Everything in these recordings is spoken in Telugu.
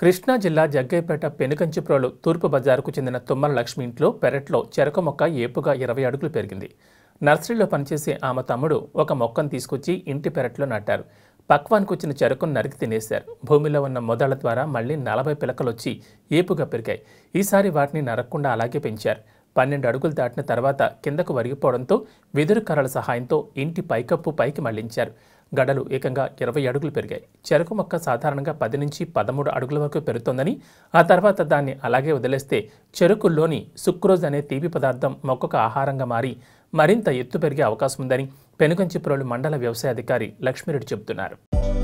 కృష్ణా జిల్లా జగ్గైపేట పెనుకంచిప్రోలు తూర్పు బజారుకు చెందిన తుమ్మల లక్ష్మి ఇంట్లో పెరట్లో చెరకు మొక్క ఏపుగా ఇరవై అడుగులు పెరిగింది నర్సరీలో పనిచేసే ఆమె తమ్ముడు ఒక మొక్కను తీసుకొచ్చి ఇంటి పెరట్లో నాటారు పక్వానికి వచ్చిన చెరుకును నరికి తినేశారు భూమిలో ఉన్న మొదళ్ల ద్వారా మళ్ళీ నలభై పిలకలు వచ్చి ఏపుగా పెరిగాయి ఈసారి వాటిని నరక్కుండా అలాగే పెంచారు పన్నెండు అడుగులు దాటిన తర్వాత కిందకు వరిగిపోవడంతో వెదురు కర్రల సహాయంతో ఇంటి పైకప్పు పైకి మళ్లించారు గడలు ఏకంగా ఇరవై అడుగులు పెరిగాయి చెరకు మొక్క సాధారణంగా పది నుంచి పదమూడు అడుగుల వరకు పెరుగుతోందని ఆ తర్వాత దాన్ని అలాగే వదిలేస్తే చెరుకుల్లోని సుక్రోజ్ అనే తీపి పదార్థం మొక్కకు ఆహారంగా మారి మరింత ఎత్తు పెరిగే అవకాశం ఉందని పెనుగంచిప్రోలు మండల వ్యవసాయ అధికారి లక్ష్మీరెడ్డి చెబుతున్నారు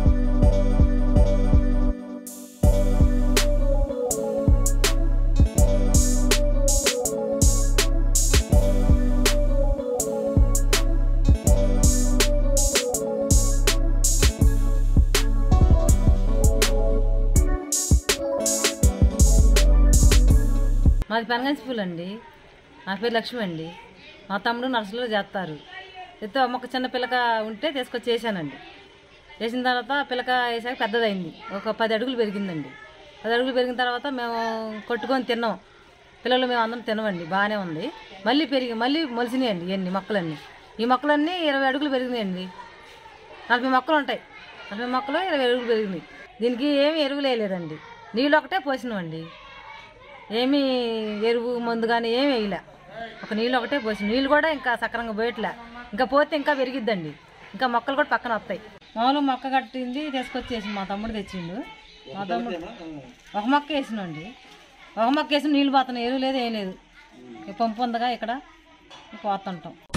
మాది పనగంచి పూలు అండి నా పేరు లక్ష్మి అండి మా తమ్ముడు నర్సులో చేస్తారు అయితే ఒక చిన్న పిల్లక ఉంటే తీసుకొచ్చి వేసానండి వేసిన తర్వాత పిల్లక వేసాక పెద్దదైంది ఒక పది అడుగులు పెరిగిందండి పది అడుగులు పెరిగిన తర్వాత మేము కొట్టుకొని తిన్నాం పిల్లలు మేము అందరం తినమండి బాగానే ఉంది మళ్ళీ పెరిగి మళ్ళీ మొలిసినాయండి ఇవన్నీ మొక్కలన్నీ ఈ మొక్కలన్నీ ఇరవై అడుగులు పెరిగినాయండి నలభై మొక్కలు ఉంటాయి నలభై మొక్కలు ఇరవై అడుగులు పెరిగినాయి దీనికి ఏమి ఎరువులు వేయలేదండి నీళ్ళు ఒకటే పోసినామండి ఏమీ ఎరువు మందు కానీ ఏమి వేయలే ఒక నీళ్ళు ఒకటే పోసి నీళ్ళు కూడా ఇంకా సక్రంగా పోయట్లే ఇంకా పోతే ఇంకా పెరిగిద్దండి ఇంకా మొక్కలు కూడా పక్కన వస్తాయి మామూలు మొక్క కట్టింది తీసుకొచ్చేసి మా తమ్ముడు తెచ్చిండు మా తమ్ముడు ఒక మొక్క వేసినండి ఒక మొక్క వేసి నీళ్ళు పోతున్నాయి ఎరువు లేదు ఏం లేదు ఈ పంపు ఉందిగా ఇక్కడ పోతుంటాం